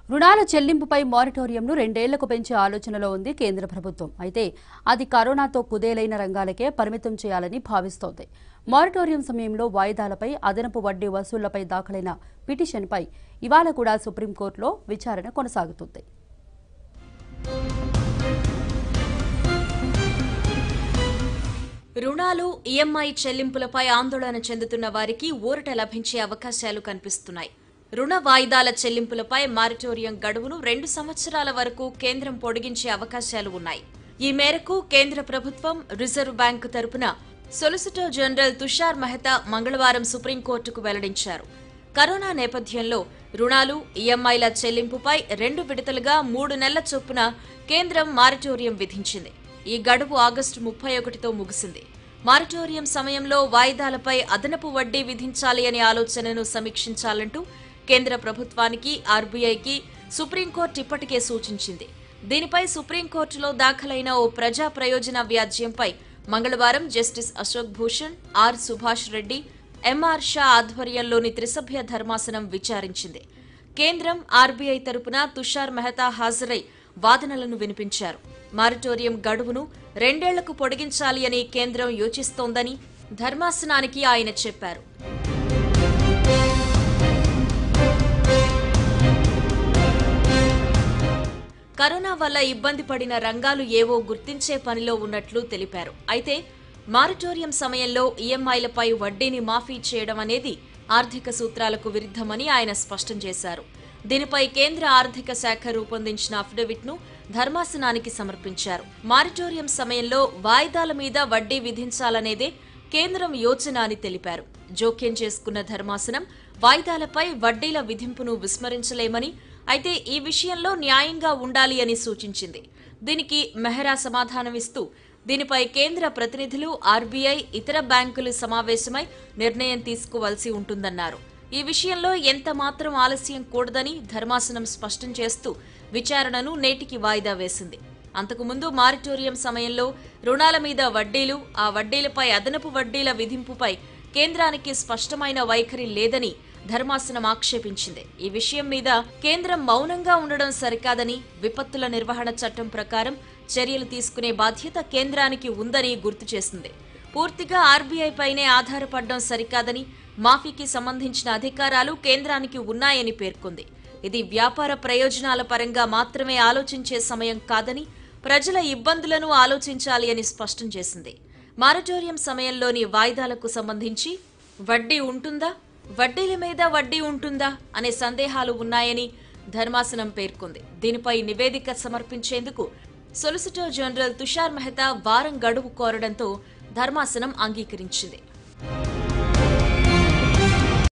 రుణాల చెల్లింపుపై మారిటోరియంను రెండేళ్లకు పెంచే ఆలోచనలో ఉంది కేంద్ర ప్రభుత్వం అయితే అది కరోనాతో కుదేలైన రంగాలకే పరిమితం చేయాలని భావిస్తోంది మారిటోరియం సమయంలో వాయిదాలపై అదనపు వడ్డీ వసూళ్లపై దాఖలైన పిటిషన్పై ఇవాళ కూడా సుప్రీంకోర్టులో విచారణ కొనసాగుతుంది రుణాలు ఈఎంఐ చెల్లింపులపై ఆందోళన చెందుతున్న వారికి ఊరట లభించే అవకాశాలు కనిపిస్తున్నాయి రుణ వాయిదాల చెల్లింపులపై మారిటోరియం గడువును రెండు సంవత్సరాల వరకు కేంద్రం పొడిగించే అవకాశాలు ఉన్నాయి ఈ మేరకు కేంద్ర ప్రభుత్వం రిజర్వ్ బ్యాంకు తరపున సొలిసిటర్ జనరల్ తుషార్ మెహతా మంగళవారం సుప్రీంకోర్టుకు వెల్లడించారు కరోనా నేపథ్యంలో రుణాలు ఈఎంఐల చెల్లింపుపై రెండు విడతలుగా మూడు నెలల చొప్పున కేంద్రం మారిటోరియం విధించింది ఈ గడువు ఆగస్టు ముప్పై ఒకటితో ముగిసింది మారిటోరియం సమయంలో వాయిదాలపై అదనపు వడ్డీ విధించాలి అనే ఆలోచనను సమీక్షించాలంటూ కేంద్ర ప్రభుత్వానికి ఆర్బీఐకి సుప్రీంకోర్టు ఇప్పటికే సూచించింది దీనిపై సుప్రీంకోర్టులో దాఖలైన ఓ ప్రజా ప్రయోజన వ్యాజ్యంపై మంగళవారం justice Ashok Bhushan R Subhash Reddy M R Shah ఆధ్వర్యంలోని త్రిసభ్య ధర్మాసనం విచారించింది కేంద్రం ఆర్బీఐ తరపున తుషార్ మెహతా హాజరై వాదనలను వినిపించారు మారిటోరియం గడువును రెండేళ్లకు పొడిగించాలి అని కేంద్రం యోచిస్తోందని ధర్మాసనానికి ఆయన చెప్పారు కరోనా వల్ల ఇబ్బంది పడిన రంగాలు ఏవో గుర్తించే పనిలో ఉన్నట్లు తెలిపారు అయితే మారిటోరియం సమయంలో ఈఎంఐలపై వడ్డీని మాఫీ చేయడం అనేది ఆర్థిక సూత్రాలకు విరుద్ధమని ఆయన స్పష్టం చేశారు దీనిపై కేంద్ర ఆర్థిక శాఖ రూపొందించిన అఫిడవిట్ను ధర్మాసనానికి సమర్పించారు మారిటోరియం సమయంలో వాయిదాల మీద వడ్డీ విధించాలనేదే కేంద్రం యోచన అని తెలిపారు జోక్యం చేసుకున్న ధర్మాసనం వాయిదాలపై వడ్డీల విధింపును విస్మరించలేమని అయితే ఈ విషయంలో న్యాయంగా ఉండాలి అని సూచించింది దీనికి మెహ్రా సమాధానమిస్తూ దీనిపై కేంద్ర ప్రతినిధులు ఆర్బీఐ ఇతర బ్యాంకులు సమావేశమై నిర్ణయం తీసుకోవాల్సి ఉంటుందన్నారు ఈ విషయంలో ఎంత మాత్రం ఆలస్యం కూడదని ధర్మాసనం స్పష్టం చేస్తూ విచారణను నేటికి వాయిదా వేసింది అంతకుముందు మారిటోరియం సమయంలో రుణాల మీద వడ్డీలు ఆ వడ్డీలపై అదనపు వడ్డీల విధింపుపై కేంద్రానికి స్పష్టమైన వైఖరి లేదని ధర్మాసనం ఆక్షేపించింది ఈ విషయం మీద కేంద్రం మౌనంగా ఉండడం సరికాదని విపత్తుల నిర్వహణ చట్టం ప్రకారం చర్యలు తీసుకునే బాధ్యత కేంద్రానికి ఉందని గుర్తు చేసింది పూర్తిగా ఆర్బీఐ పైనే ఆధారపడడం సరికాదని మాఫీకి సంబంధించిన అధికారాలు కేంద్రానికి ఉన్నాయని పేర్కొంది ఇది వ్యాపార ప్రయోజనాల పరంగా మాత్రమే ఆలోచించే సమయం కాదని ప్రజల ఇబ్బందులను ఆలోచించాలి అని స్పష్టం చేసింది మారటోరియం సమయంలోని వాయిదాలకు సంబంధించి వడ్డీ ఉంటుందా వడ్డీల మీద వడ్డీ ఉంటుందా అనే సందేహాలు ఉన్నాయని ధర్మాసనం పేర్కొంది దీనిపై నివేదిక సమర్పించేందుకు సొలిసిటర్ జనరల్ తుషార్ మెహతా వారం గడువు కోరడంతో ధర్మాసనం అంగీకరించింది